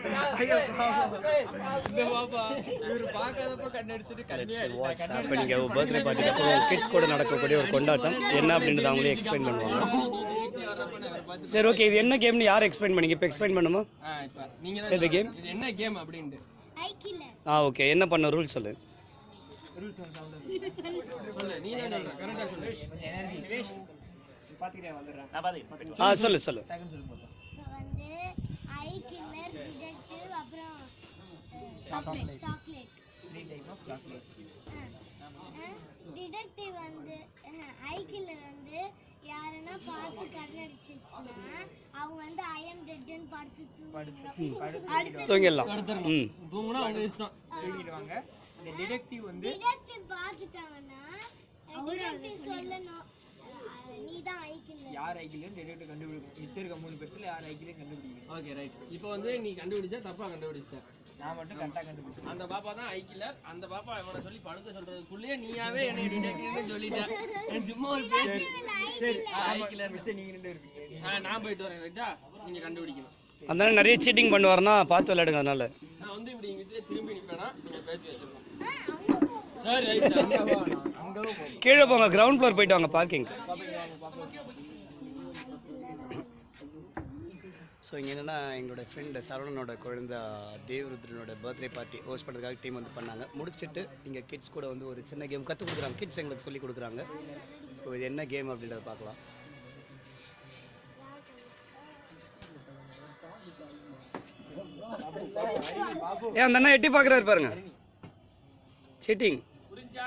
இந்த பாப்பா இவரு பார்க்காதப்ப கண்ணடிச்சிட்டு லெட்ஸ் கண்ணே வாட்ஸ் ஹேப்பனிங் ஒரு பர்த்டே பார்ட்டிக்கு அப்புறம் கிட்ஸ் கூட நடக்கக்கூடிய ஒரு கொண்டாட்டம் என்ன அப்படின்றத அவங்களே எக்ஸ்பிளைன் பண்ணுவாங்க சரி ஓகே இது என்ன கேம்னு யார் எக்ஸ்பிளைன் பண்ணீங்க இப்போ எக்ஸ்பிளைன் பண்ணுமா ஆ, இப்ப நீங்க சரி இந்த கேம் இது என்ன கேம் அப்படின்ட்டு ஆ ஓகே என்ன பண்ண ரூல் சொல்லு சொல்லு நீ தான் சொல்ற கரெக்டா சொல்லு ஆ சொல்லு சொல்லு So வந்து ஐ கில்லர் டிடெக்டிவ் அப்புறம் சாக்லேட் சாக்லேட் டிடெக்டிவ் வந்து ஐ கில்லர் வந்து யாருன்னா பார்த்து கண்ணடிச்சிச்சுன்னா அவங்க வந்து ஐ எம் டெட்னு படுத்து தூங்குவாங்க. அடுத்து தூங்கிடலாம் ம் தூங்குனா உங்க இஷ்டம் தூக்கிடுவாங்க இந்த டிடெக்டிவ் வந்து டிடெக்டிவ் பார்த்துட்டாங்கன்னா டிடெக்டிவ் சொல்லணும் நீ தான் ஐ கில்லர் யார் ஐக்கிலையும் டிடெக்டிவ் கண்டுபிடிக்கணும் மிச்சம் இருக்க மூணு பேர்த்துல யார் ஐக்கிலையும் கண்டுபிடிக்கணும் ஓகே ரைட் இப்போ வந்து நீ கண்டுபிடிச்சா தப்பா கண்டுபிடிச்ச நான் மட்டும் கரெக்டாக கண்டுபிடிச்சேன் அந்த பாப்பா தான் ஐக்கிலர் அந்த பாப்பா இவனை சொல்லி படுக்க சொல்றதுக்குள்ளேயே நீயாவே என்னை டிடெக்டிவ்னு சொல்லிட்ட எனக்கு சும்மா ஒரு பேச்சு சரி ஐக்கிலர் மிச்சம் நீங்க ரெண்டு இருப்பீங்க ஆ, நான் போயிட்டு வரேன் ரைட்டா நீங்க கண்டுபிடிக்கணும் அந்த அண்ணன் நிறைய சீட்டிங் பண்ணுவாருன்னா பார்த்து விளையாடுங்க அதனால நான் வந்து இப்படி இங்கிட்டு திரும்பி நிப்பேனா நீங்க பேசி வச்சிருக்கோம் சரி ரைட் அங்கே போகும் கீழே போங்க கிரவுண்ட் ஃப்ளோர் போயிட்டு வாங்க பார்க்கிங் ஸோ இங்கே என்னென்னா எங்களோட ஃப்ரெண்டு சரவணனோட குழந்தை தேவருத்ரனோட பர்த்டே பார்ட்டி ஹோஸ்ட் பண்ணுறதுக்காக டீம் வந்து பண்ணாங்க முடிச்சுட்டு இங்கே கிட்ஸ் கூட வந்து ஒரு சின்ன கேம் கற்றுக் கொடுக்குறாங்க கிட்ஸ் எங்களுக்கு சொல்லி கொடுக்குறாங்க ஸோ இது என்ன கேம் அப்படின்றத பார்க்கலாம் ஏன் அந்த அண்ணா எட்டி பார்க்குறாரு பாருங்க சிட்டிங் புரிஞ்சா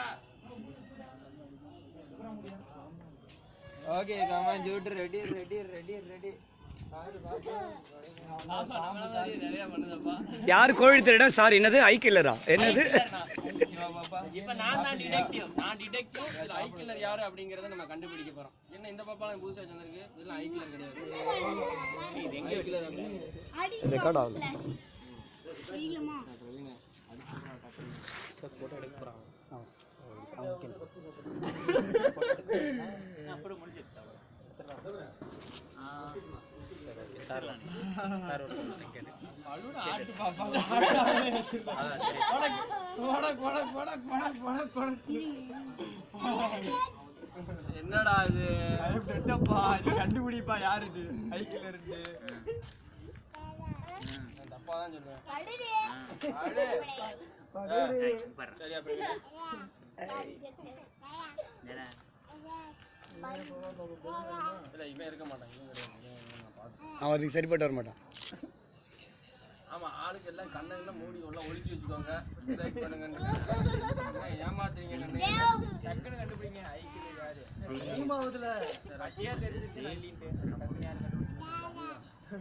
okay come on Jude ready ready ready ready ஆமா நம்மள மாதிரி நிறைய பண்ணுதப்பா யார் கோழி திருடா சார் என்னது ஐ கில்லரா என்னது இப்ப நான் தான் டிடெக்டிவ் நான் டிடெக்டிவ் இதுல ஐ கில்லர் யாரு அப்படிங்கறத நம்ம கண்டுபிடிக்க போறோம் என்ன இந்த பாப்பாலாம் புதுசா வச்சிருக்கு இதெல்லாம் ஐ கில்லர் கிடையாது ஐ கில்லர் அடி ரெக்கார்ட் ஆகல சீக்கிரமா அழுட ஆட்டு பாப்பா கொடக் கொடக் கொடக் கொடக் கொடக் கொடக் என்னடா இது என்னப்பா நீ கண்டுபிடிப்பா யாரு இது ஐக்கில இருந்து நான் தப்பா தான் சொல்றேன் அடிடி சரி அப்ப இரு. இல்ல இவன் இருக்க மாட்டான் இவன் கிடையாது இவன் இவன் நான் பார்த்தேன். அவருக்கு சரிப்பட்டு வர மாட்டான் ஆமா ஆளுக்கு எல்லாம் கண்ணெல்லாம் மூடி எல்லாம் ஒளிச்சு வச்சுக்கோங்க லைக் பண்ணுங்கன்னு என்ன ஏமாத்துறீங்க கண்ணு டக்குன்னு கண்டுபிடிங்க ஐக்கில யாரு நீமாவதுல அச்சியா தெரிஞ்சிருச்சு இல்லின்ட்டு டக்குன்னு யாரு கண்டுபிடிச்சு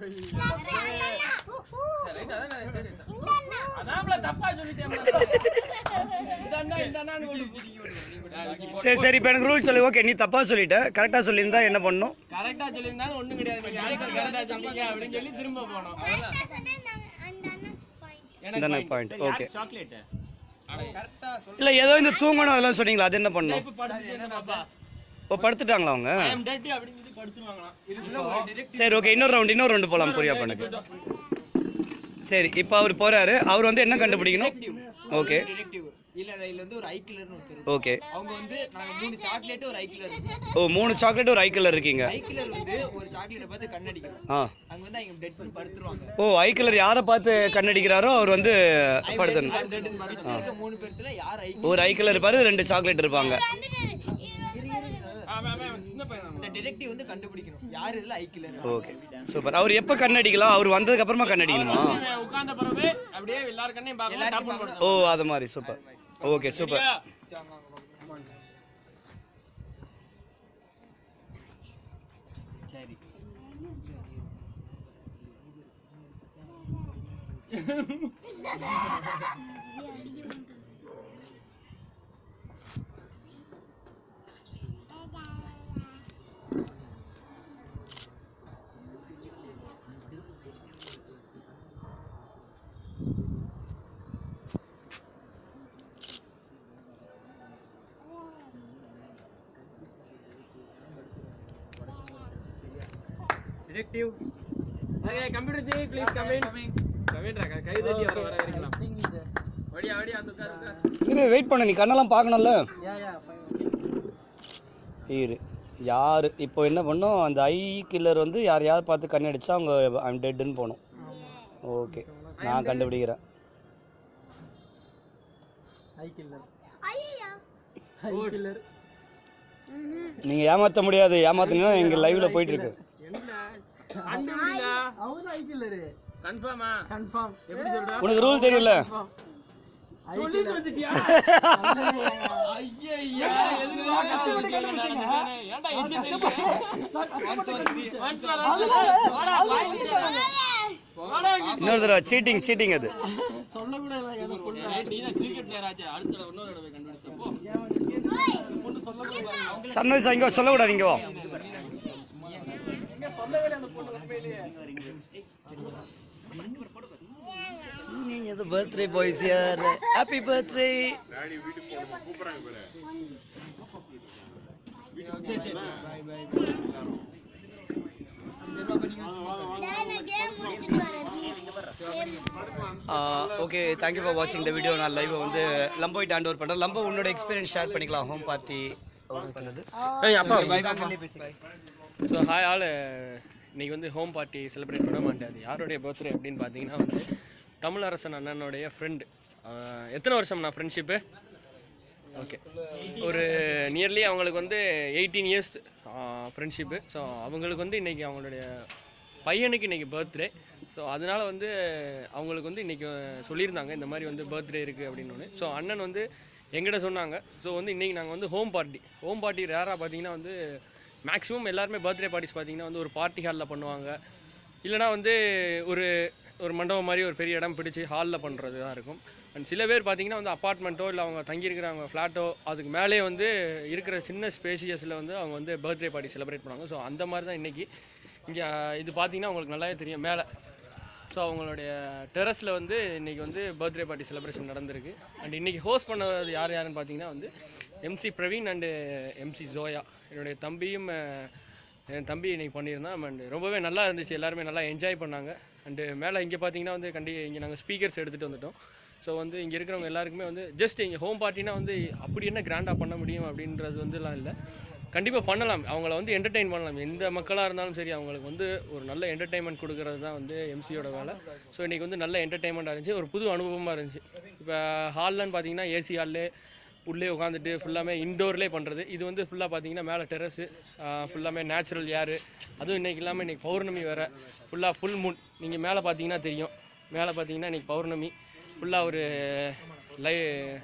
சரி ரைட் அதான் நான் சரி அதான்ல தப்பா சொல்லிட்டேன் இந்த அண்ணா இந்த அண்ணான்னு ஒரு சரி சரி இப்போ எனக்கு ரூல் சொல்லு ஓகே நீ தப்பா சொல்லிட்ட கரெக்டாக சொல்லியிருந்தா என்ன பண்ணணும் கரெக்டா சொல்லியிருந்தாலும் ஒண்ணும் கிடையாது நீங்க யாருக்கு கரெக்டா சொன்னீங்க அப்படின்னு சொல்லி திரும்ப போனோம் அந்த அண்ணன் பாயிண்ட் இந்த எனக்கு பாயிண்ட் ஓகே கரெக்டா சொல்லு இல்லை ஏதோ இந்த தூங்கணும் அதெல்லாம் சொன்னீங்களா அது என்ன பண்ணணும் இப்ப படுத்து என்ன பாப்பா ஓ படுத்துட்டாங்களா அவங்க ஐ அம் டெட் அப்படின்னு சொல்லி படுத்துருவாங்களாம் இதுக்குள்ள ஒரு டிடெக்டிவ் சரி ஓகே இன்னொரு ரவுண்ட் இன்னொரு ரவுண்டு போகலாம் புரியா பண்ணுக்கு சரி இப்போ அவர் போறாரு அவர் வந்து என்ன கண்டுபிடிக்கணும் ஓகே டிடெக்டிவ் இல்ல இதுல வந்து ஒரு ஐக்கிலர்னு ஒருத்தர் ஓகே அவங்க வந்து நாங்க மூணு சாக்லேட் ஒரு ஐக்கிலர் ஓ மூணு சாக்லேட் ஒரு ஐ கலர் இருக்கீங்க ஐக்கிலர் வந்து ஒரு சாக்லேட்டை பார்த்து கண்ணடிக்கணும் ஆ அங்க வந்து அவங்க டெட்ஸ்னு படுத்துருவாங்க ஓ ஐ கலர் யாரை பார்த்து கண்ணடிக்கிறாரோ அவர் வந்து படுத்தணும் யார் dead ன்னு படுத்து இருக்க மூணு பேர்த்துல யார் ஐ ஒரு ஐ கலர் இருப்பாரு ரெண்டு சாக்லேட் இருப்பாங்க அவன் அவன் சின்ன பையன் இந்த டிடெக்டிவ் வந்து கண்டுபிடிக்கணும் யார் இதுல ஐக்கிலர் ஓகே சூப்பர் அவர் எப்போ கண்ணடிக்கலாம் அவர் வந்ததுக்கு அப்புறமா கண்ணடிக்கணுமா உட்கார்ந்த பிறகு அப்படியே எல்லார் கண்ணையும் பார்க்கலாம் டப்புன்னு படுத்து. ஓ அது மாதிரி சூப்பர் ஓகே சூப்பர் சரி detective Okay, computer G, please come in. நவீன்ரா கை தட்டி வர வர இருக்கலாம் வடியா வடியா அந்த உட்காரு உட்காரு இரு வெயிட் பண்ண நீ கண்ணெல்லாம் பார்க்கணும்ல இரு யார் இப்போ என்ன பண்ணோம் அந்த ஐ கில்லர் வந்து யார் யார் பார்த்து கண் அடிச்சா அவங்க ஐம் டெட்டுன்னு போகணும் ஓகே நான் கண்டுபிடிக்கிறேன் ஐயா நீங்கள் ஏமாற்ற முடியாது ஏமாத்தினா எங்கள் லைவில் போயிட்டு இருக்கு கன்ஃபார்மா கன்ஃபார்ம் எப்படி சொல்ற உனக்கு ரூல் தெரியும்ல சொல்லிட்டு வந்துட்டியா ஐயா எதுக்கு கஷ்டப்பட்டு ஏன்டா எச்சி இன்னொரு தடவை சீட்டிங் சீட்டிங் அது நீ தான் கிரிக்கெட் பிளேயர் ஆச்சு அடுத்த தடவை இன்னொரு தடவை கண்டுபிடிச்சப்போ சன்ரைஸ் இங்கே சொல்லக்கூடாது இங்கே வா நீங்க பர்த்டே பாய்ஸ் யார் ஹாப்பி பர்த்டே நான் கேம் முடிச்சிட்டு வரேன் please. ஓகே தேங்க்யூ ஃபார் வாட்சிங் த வீடியோ நான் லைவ் வந்து லம்போயிட் ஹேண்ட் ஓவர் பண்ணுறேன் லம்போ உன்னோட எக்ஸ்பீரியன்ஸ் ஷேர் பண்ணிக்கலாம் ஹோம் பார்ட்டி பண்ணது ஸோ ஹாய் ஆள் இன்னைக்கு வந்து ஹோம் பார்ட்டி செலிப்ரேட் பண்ண மாட்டேன் யாருடைய பர்த்டே அப்படின்னு பார்த்தீங்கன்னா வந்து தமிழரசன் அண்ணனுடைய ஃப்ரெண்டு எத்தனை வருஷம் நான் ஃப்ரெண்ட்ஷிப்பு ஓகே ஒரு நியர்லி அவங்களுக்கு வந்து எயிட்டீன் இயர்ஸ் ஃப்ரெண்ட்ஷிப்பு ஸோ அவங்களுக்கு வந்து இன்னைக்கு அவங்களுடைய பையனுக்கு இன்னைக்கு பர்த்டே ஸோ அதனால வந்து அவங்களுக்கு வந்து இன்னைக்கு சொல்லியிருந்தாங்க இந்த மாதிரி வந்து பர்த்டே இருக்குது அப்படின்னு ஸோ அண்ணன் வந்து எங்கிட்ட சொன்னாங்க ஸோ வந்து இன்னைக்கு நாங்கள் வந்து ஹோம் பார்ட்டி ஹோம் பார்ட்டி ரேராக பார்த்தீங்கன்னா வந்து மேக்ஸிமம் எல்லாருமே பர்த்டே பார்ட்டிஸ் பார்த்தீங்கன்னா வந்து ஒரு பார்ட்டி ஹாலில் பண்ணுவாங்க இல்லைனா வந்து ஒரு ஒரு மண்டபம் மாதிரி ஒரு பெரிய இடம் பிடிச்சி ஹாலில் பண்ணுறது தான் இருக்கும் அண்ட் சில பேர் பார்த்தீங்கன்னா வந்து அப்பார்ட்மெண்ட்டோ இல்லை அவங்க தங்கியிருக்கிறவங்க ஃப்ளாட்டோ அதுக்கு மேலே வந்து இருக்கிற சின்ன ஸ்பேசியஸில் வந்து அவங்க வந்து பர்த்டே பார்ட்டி செலிப்ரேட் பண்ணுவாங்க ஸோ அந்த மாதிரி தான் இன்றைக்கி இங்கே இது பார்த்தீங்கன்னா உங்களுக்கு நல்லாவே தெரியும் மேலே ஸோ அவங்களுடைய டெரஸில் வந்து இன்றைக்கி வந்து பர்த்டே பார்ட்டி செலிப்ரேஷன் நடந்திருக்கு அண்ட் இன்றைக்கி ஹோஸ்ட் பண்ணது யார் யாருன்னு பார்த்தீங்கன்னா வந்து MC Praveen and MC Zoya என்னுடைய தம்பியும் அஹ், என் தம்பி இன்னைக்கு பண்ணியிருந்தான் அண்ட் ரொம்பவே நல்லா இருந்துச்சு எல்லாருமே நல்லா என்ஜாய் பண்ணாங்க அண்டு மேலே இங்கே பார்த்தீங்கன்னா வந்து கண்டி இங்கே நாங்கள் ஸ்பீக்கர்ஸ் எடுத்துகிட்டு வந்துட்டோம் ஸோ வந்து இங்கே இருக்கிறவங்க எல்லாருக்குமே வந்து ஜஸ்ட் இங்கே ஹோம் பார்ட்டினா வந்து அப்படி என்ன கிராண்டாக பண்ண முடியும் அப்படின்றது வந்துலாம் இல்லை கண்டிப்பாக பண்ணலாம் அவங்கள வந்து என்டர்டெயின் பண்ணலாம் எந்த மக்களாக இருந்தாலும் சரி அவங்களுக்கு வந்து ஒரு நல்ல என்டர்டெயின்மெண்ட் கொடுக்கறது தான் வந்து எம்சியோட வேலை ஸோ இன்றைக்கி வந்து நல்ல என்டர்டெயின்மெண்ட்டாக இருந்துச்சு ஒரு புது அனுபவமாக இருந்துச்சு இப்போ ஹால்லன்னு பார்த்தீங்கன்னா ஏசி ஹால்லே உள்ளே உட்காந்துட்டு ஃபுல்லாமே இன்டோர்லேயே பண்ணுறது இது வந்து ஃபுல்லாக பார்த்தீங்கன்னா மேலே டெரஸு ஃபுல்லாமே நேச்சுரல் ஏரு அதுவும் இன்றைக்கி இல்லாமல் இன்றைக்கி பௌர்ணமி வேறு ஃபுல்லாக ஃபுல் மூன் நீங்கள் மேலே பார்த்தீங்கன்னா தெரியும் மேலே பார்த்தீங்கன்னா இன்றைக்கி பௌர்ணமி ஃபுல்லாக ஒரு லை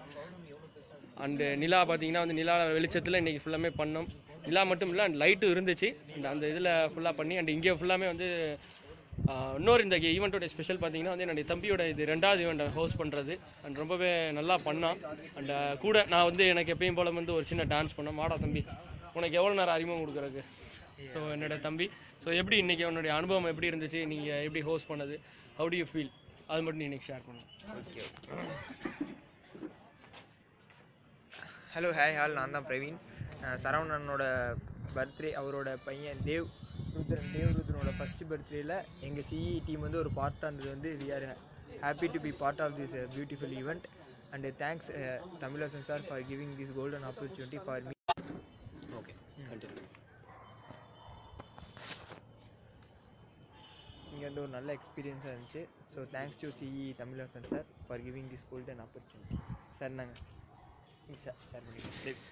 அண்டு நிலா பார்த்தீங்கன்னா வந்து நிலா வெளிச்சத்தில் இன்றைக்கி ஃபுல்லாமே பண்ணோம் நிலா மட்டும் இல்லை அண்ட் லைட்டும் இருந்துச்சு அண்ட் அந்த இதில் ஃபுல்லாக பண்ணி அண்ட் இங்கே ஃபுல்லாமே வந்து ஆஹ், இன்னொரு இந்த ஈவெண்ட்டோட ஸ்பெஷல் பார்த்தீங்கன்னா வந்து என்னுடைய தம்பியோட இது ரெண்டாவது ஈவெண்ட்டை ஹோஸ்ட் பண்ணுறது அண்ட் ரொம்பவே நல்லா பண்ணான் அண்ட் கூட நான் வந்து எனக்கு எப்பயும் போல வந்து ஒரு சின்ன டான்ஸ் பண்ணேன் மாடா தம்பி உனக்கு எவ்வளோ நேரம் அறிமுகம் கொடுக்குறதுக்கு ஸோ என்னோட தம்பி ஸோ எப்படி இன்றைக்கி உன்னுடைய அனுபவம் எப்படி இருந்துச்சு நீங்கள் எப்படி ஹோஸ்ட் பண்ணது ஹவு டு யூ ஃபீல் அது மட்டும் நீ இன்னைக்கு ஷேர் பண்ணு ஹலோ ஹாய் ஹால் நான் தான் பிரவீன் அஹ் சரவணனோட பர்த்டே அவரோட பையன் தேவ் ருத்ரன் தேவ் ருத்ரனோட ஃபஸ்ட்டு பர்த்டேயில் எங்கள் சிஇ டீம் வந்து ஒரு பார்ட்டாக இருந்தது வந்து we are happy to be part of this beautiful event and thanks Tamilarasan sir for giving this golden opportunity for me okay continue இங்கே வந்து ஒரு நல்ல எக்ஸ்பீரியன்ஸாக இருந்துச்சு so thanks to CE Tamilarasan sir for giving this golden opportunity sir நாங்கள் sir share பண்ணிக்கிறேன்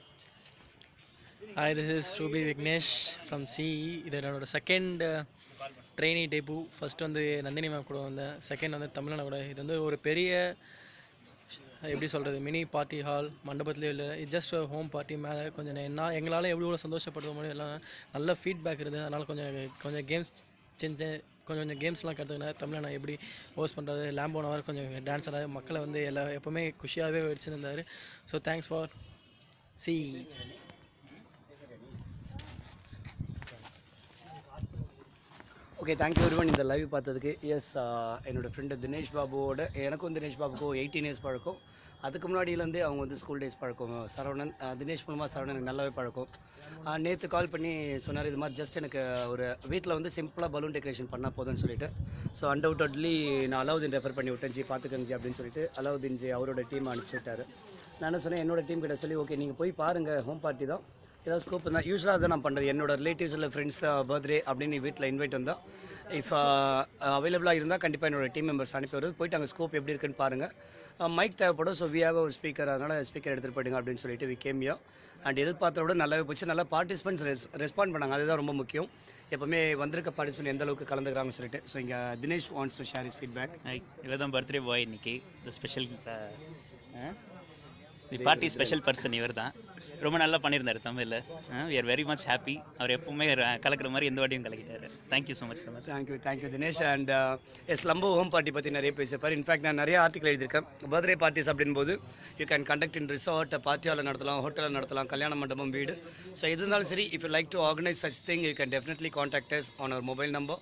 hi this is Ruby Vignesh from CE இது என்னோட செகண்ட் ட்ரெயினி டேபு ஃபர்ஸ்ட் வந்து நந்தினி மேம் கூட வந்தேன் செகண்ட் வந்து தமிழ்நாடு கூட இது வந்து ஒரு பெரிய எப்படி சொல்கிறது மினி பார்ட்டி ஹால் மண்டபத்துலேயே இல்லை இது ஜஸ்ட் ஹோம் பார்ட்டி மேலே கொஞ்சம் என்ன எங்களால் எவ்வளோ சந்தோஷப்படுத்த முடியும் எல்லாம் நல்ல ஃபீட்பேக் இருந்தது அதனால் கொஞ்சம் கொஞ்சம் கேம்ஸ் சின்ன சின்ன கொஞ்சம் கொஞ்சம் கேம்ஸ்லாம் கற்றுக்கினேன் தமிழை நான் எப்படி ஹோஸ்ட் பண்ணுறது லேம்போனவர் கொஞ்சம் டான்ஸ் ஆடாது மக்களை வந்து எல்லா எப்போவுமே குஷியாகவே வச்சுருந்தார் ஸோ தேங்க்ஸ் ஃபார் சி ஓகே தேங்க்யூ ஒன் இந்த லைவ் பார்த்ததுக்கு எஸ் என்னோட ஃப்ரெண்டு தினேஷ் பாபுவோட எனக்கும் தினேஷ் பாபுக்கும் எயிட்டீன் இயர்ஸ் பழக்கம் அதுக்கு முன்னாடியிலேருந்தே அவங்க வந்து ஸ்கூல் டேஸ் பழக்கம் சரவணன் அஹ் தினேஷ் மூலமாக சரவணன் எனக்கு நல்லாவே பழக்கம் நேற்று கால் பண்ணி சொன்னார் இது மாதிரி ஜஸ்ட் எனக்கு ஒரு வீட்டில் வந்து சிம்பிளாக பலூன் டெக்கரேஷன் பண்ணால் போதும்னு சொல்லிட்டு ஸோ அன்டவுட்லி நான் அலாவுதீன் ரெஃபர் பண்ணி விட்டேன் ஜி பார்த்துக்கங்க ஜி அப்படின்னு சொல்லிட்டு அலாவுதீன் ஜி அவரோட டீம் அனுப்பிச்சி விட்டாரு நான் என்ன சொன்னேன் என்னோட டீம் கிட்ட சொல்லி ஓகே நீங்கள் போய் பாருங்கள் ஹோம் பார்ட்டி தான் ஏதாவது ஸ்கோப் இருந்தால் யூஸ்வலாக தான் நான் பண்ணுறது என்னோட ரிலேட்டிவ்ஸ் இல்லை ஃப்ரெண்ட்ஸ் பர்த்டே அப்படின்னு வீட்டில் இன்வைட் வந்தால் இஃப் அவைலபிளாக இருந்தால் கண்டிப்பாக என்னோட டீம் மெம்பர்ஸ் அனுப்பி வருது போயிட்டு அங்கே ஸ்கோப் எப்படி இருக்குன்னு பாருங்கள் மைக் தேவைப்படும் ஸோ வி ஹேவ் ஒரு ஸ்பீக்கர் அதனால் ஸ்பீக்கர் எடுத்துகிட்டு போயிடுங்க அப்படின்னு சொல்லிட்டு வி கேமியோ அண்ட் எதிர்பார்த்தத விட நல்லாவே போச்சு நல்லா பார்ட்டிசிபென்ட்ஸ் ரெஸ் ரெஸ்பாண்ட் பண்ணாங்க அதுதான் ரொம்ப முக்கியம் எப்பவுமே வந்திருக்க பார்ட்டிசிபென்ட் எந்த அளவுக்கு கலந்துக்கிறாங்கன்னு சொல்லிட்டு ஸோ இங்கே Dinesh wants to share is feedback இவர் தான் பர்த்டே பாய் இன்னைக்கு இந்த special the party special person இவர் தான் ரொம்ப நல்லா பண்ணியிருந்தார் தமிழில் we are very much happy அவர் எப்பவுமே ர- கலக்கிற மாதிரி எந்த வாட்டியும் கலக்கிட்டாரு thank you so much Tamil thank you thank you Dinesh and எஸ் லம்போ ஹோம் பார்ட்டி பற்றி நிறைய பேசியிருப்பார் இன்ஃபேக்ட் நான் நிறைய ஆர்டிகல் எழுதியிருக்கேன் பர்த்டே பார்ட்டிஸ் அப்படின்போது you can conduct in resort பார்ட்டியால் நடத்தலாம் ஹோட்டலில் நடத்தலாம் கல்யாண மண்டபம் வீடு ஸோ எது இருந்தாலும் சரி if you like to organise such thing you can definitely contact us on our mobile number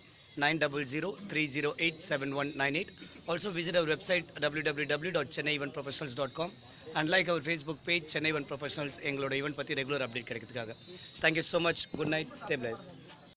9003087198 also visit our website www.chennaieventprofessionals.com and like our facebook page chennai event professionals எங்களோட ஈவெண்ட் பற்றி regular update கிடைக்கிறதுக்காக thank you so much good night stay plus